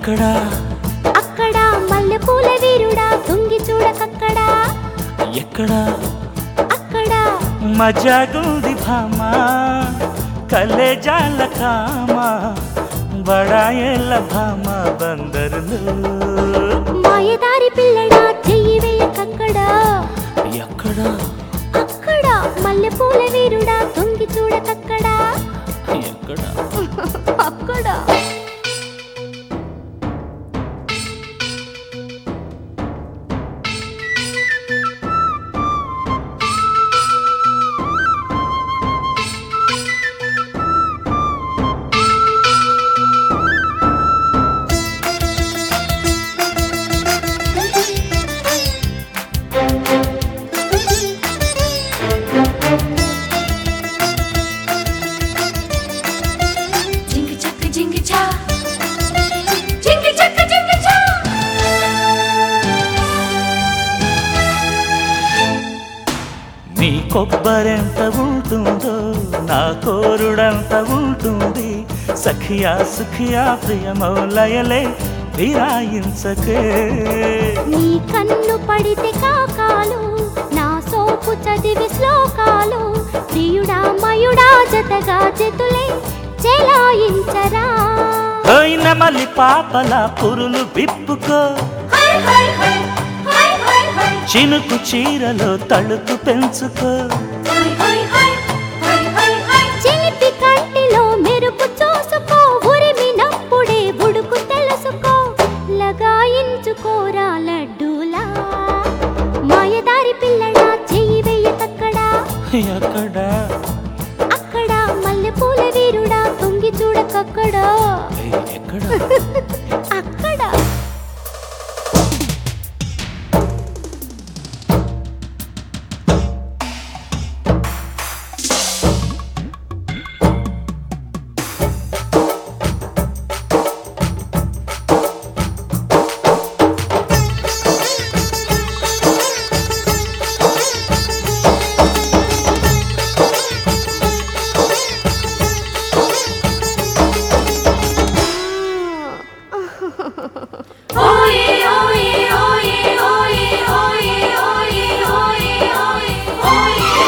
ఎక్కడా అక్కడ మల్లెపూల వీరుడా తొంగి చూడకక్కడా ఎక్కడా అక్కడ మజాగుంది భామ కలేజాల కామ బడాయేళ్ళ భామ బందరులు మాయదారి పిల్లడా చెయ్యి వేయకక్కడా ఎక్కడా అక్కడ మల్లెపూల వీరుడా తొంగి చూడకక్కడా ఎక్కడా అక్కడ Jingle chaka jingle cha. Jingle chaka jingle cha. నీ కొబ్బరెంత ఉంటుందో నా కోరుడంత ఉంటుంది సఖియా సుఖియా ప్రియమౌలయలే విరాయించకే నీ కన్ను పడితే కాకాలు నా సోపు చదివి శ్లోకాలు ప్రియుడా మయుడా జతగా జతులే చెలాయించరా పోయిన మల్లి పాపల పురులు విప్పుకో Hi hi hi. Hi hi hi. చినుకు చీరలో తళుకు పెంచుకో Hi hi hi. Hi hi hi. చిలిపి కంటిలో మెరుపు చూసుకో ఉరిమినప్పుడే బుడుకు తెలుసుకో లగాయించుకోరా లడ్డూలా మాయదారి పిల్లడా చెయ్యి వెయ్యకక్కడా ఎక్కడా అక్కడ మల్లెపూల వీరుడా తొంగి చూడకక్కడా ఏయ్, ఎక్కడా అక్కడ Oye oye oye oye oye oye oye oye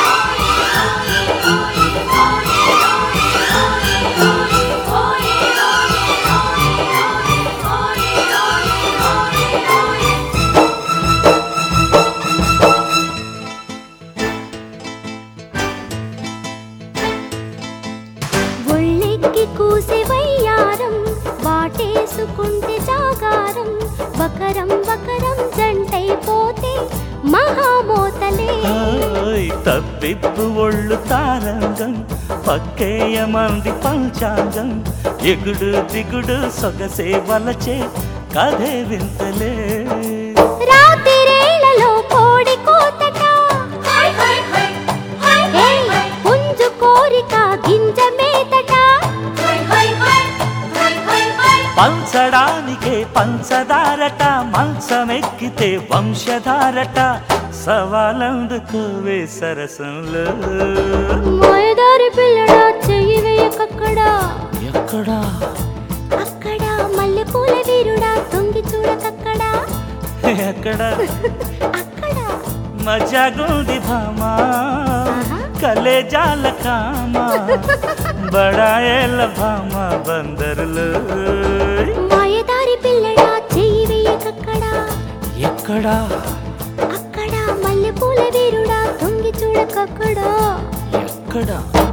ఒళ్ళెక్కి కూసే వయ్యారం వాటేసుకుంటే జాగారం బకరం బకరం జంటైపోతే మహామోతలే ఓయ్, తప్పిప్పు ఒళ్ళు తారంగం పక్కేయమంది పంచాంగం ఎగుడు దిగుడు సొగసే వలచే కథే వింతలే రాత్రిరేళ్లలో కోడి కోతట Hi hi hi. Hi hi ఏయ్, hi. పుంజు కోరిక గింజ మేతట Hi hi hi. Hi hi hi. పంచడానికే పంచదారట మంచమెక్కితే వంశధారట సవాలందుకోవే సరసంలో మాయదారి పిల్లడా చెయ్యి వేయకక్కడా ఎక్కడా అక్కడ మల్లెపూల వీరుడా తొంగి చూడకక్కడా ఎక్కడా అక్కడ మజాగుంది భామా ఆహా. కలేజాల కామ బడాయేళ్ళ భామ బందరులు మాయదారి పిల్లడా చెయ్యి వేయకక్కడా ఎక్కడా అక్కడ మల్లెపూల వీరుడా తొంగి చూడకక్కడా ఎక్కడా